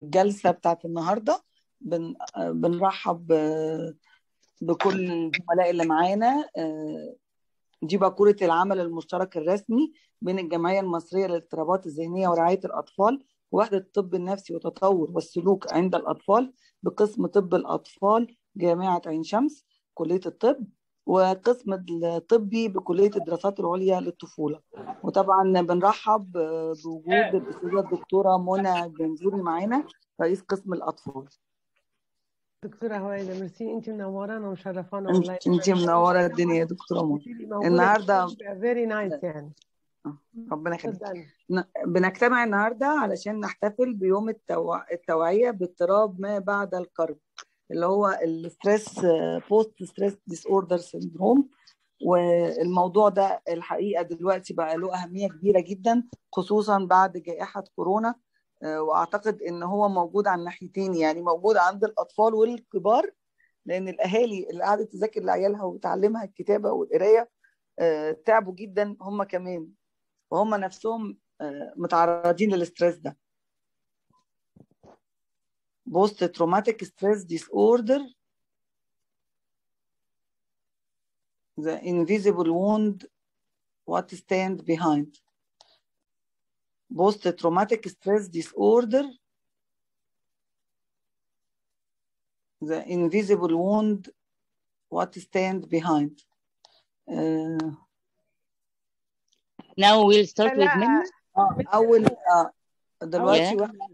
الجلسة بتاعت النهاردة بن... بنرحب ب- بكل الزملاء اللي معانا آه، دي باكورة العمل المشترك الرسمي بين الجمعية المصرية للاضطرابات الذهنية ورعاية الأطفال ووحدة الطب النفسي والتطور والسلوك عند الأطفال بقسم طب الأطفال جامعة عين شمس كلية الطب وقسم الطبي بكلية الدراسات العليا للطفولة وطبعا بنرحب آه، بوجود الأستاذة الدكتورة منى الجنزوري معانا رئيس قسم الأطفال دكتورة هويدا ميرسي انت منورانا ومشرفانا والله انت انت منورة الدنيا يا دكتورة منى النهاردة فيري نايس يعني ربنا يخليك اتفضلي ن- بنجتمع النهارده علشان نحتفل بيوم التوع... التوعية باضطراب ما بعد الكرب اللي هو الستريس بوست ستريس ديس اوردر سيندروم والموضوع ده الحقيقة دلوقتي بقى له أهمية كبيرة جدا خصوصا بعد جائحة كورونا آه، وأعتقد إن هو موجود على الناحيتين يعني موجود عند الأطفال والكبار لأن الأهالي اللي قعدت تذاكر لعيالها وتعلمها الكتابة والقراية آه، تعبوا جدا هم كمان وهم نفسهم آه، متعرضين للاسترس ده بوست تروماتيك ستريس ديس اوردر the invisible wound what stand behind post traumatic stress disorder the invisible wound what stand behind آه، Now we'll start with لا Minna. آه، اول آه، دلوقتي Yeah. واحنا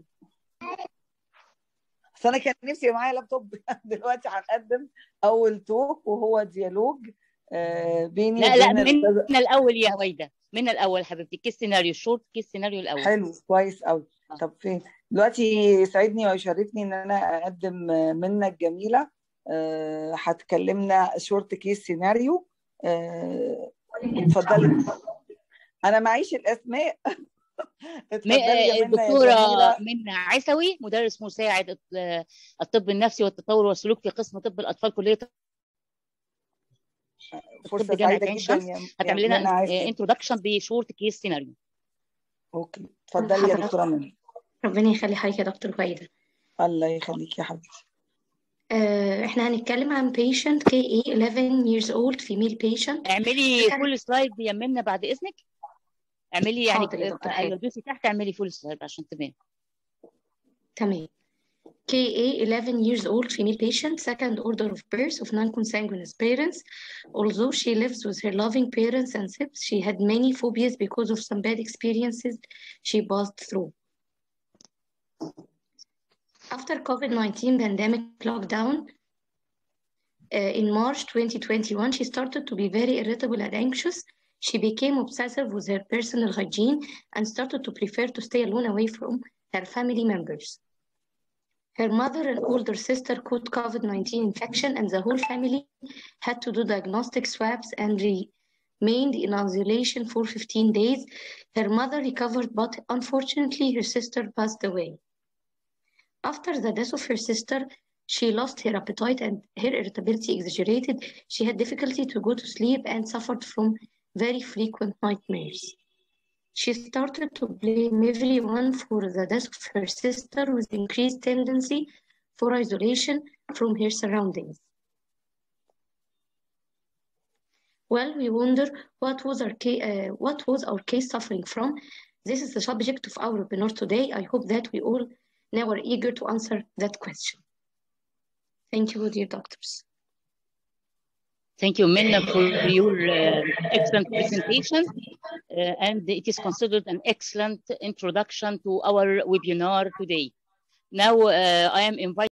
بس انا كان نفسي يبقى معايا لابتوب دلوقتي هنقدم اول توك وهو ديالوج آه، بيني لا لا وبين الأستاذة من الأول يا هويدا من الأول حبيبتي كيس سيناريو شورت كيس سيناريو الأول حلو كويس قوي آه. طب فين دلوقتي يسعدني ويشرفني ان انا اقدم آه، منى الجميله آه، هتكلمنا شورت كيس سيناريو آه، اتفضلي انا معيش الاسماء م- اتفضلي يا منى يا الدكتورة جميله منى عيسوي مدرس مساعد الط- الطب النفسي والتطور والسلوك في قسم طب الأطفال كلية فرصه الطب جامعة سعيده عين جدا شمس يا يا هتعمل منى لنا عايز انترودكشن بشورت كيس سيناريو اوكي اتفضلي يا حضرتك دكتوره منى ربنا يخلي حضرتك يا دكتور هويدا الله يخليك يا حبيبتي آه، احنا هنتكلم عن patient KA 11 years old female patient اعملي كان فول سلايد يا منى بعد إذنك اعملي يعني حاضر يا دكتور ايوه حاجة دوسي تحت اعملي فول سلايد عشان تبان تمام KA 11 years old female patient second order of birth of non-consanguineous parents although she lives with her loving parents and siblings she had many phobias because of some bad experiences she passed through after COVID-19 pandemic lockdown uh, in March 2021, she started to be very irritable and anxious. She became obsessive with her personal hygiene and started to prefer to stay alone away from her family members. Her mother and older sister caught COVID 19 infection, and the whole family had to do diagnostic swabs and remained in isolation for 15 days. Her mother recovered, but unfortunately, her sister passed away. After the death of her sister, she lost her appetite and her irritability exaggerated. She had difficulty to go to sleep and suffered from very frequent nightmares. She started to blame everyone for the death of her sister with increased tendency for isolation from her surroundings. Well, we wonder what was our ca- uh, what was our case suffering from. This is the subject of our webinar today. I hope that we all now are eager to answer that question. Thank you, dear doctors. Thank you, Minna, for your uh, excellent presentation. Uh, and it is considered an excellent introduction to our webinar today. Now, uh, I am inviting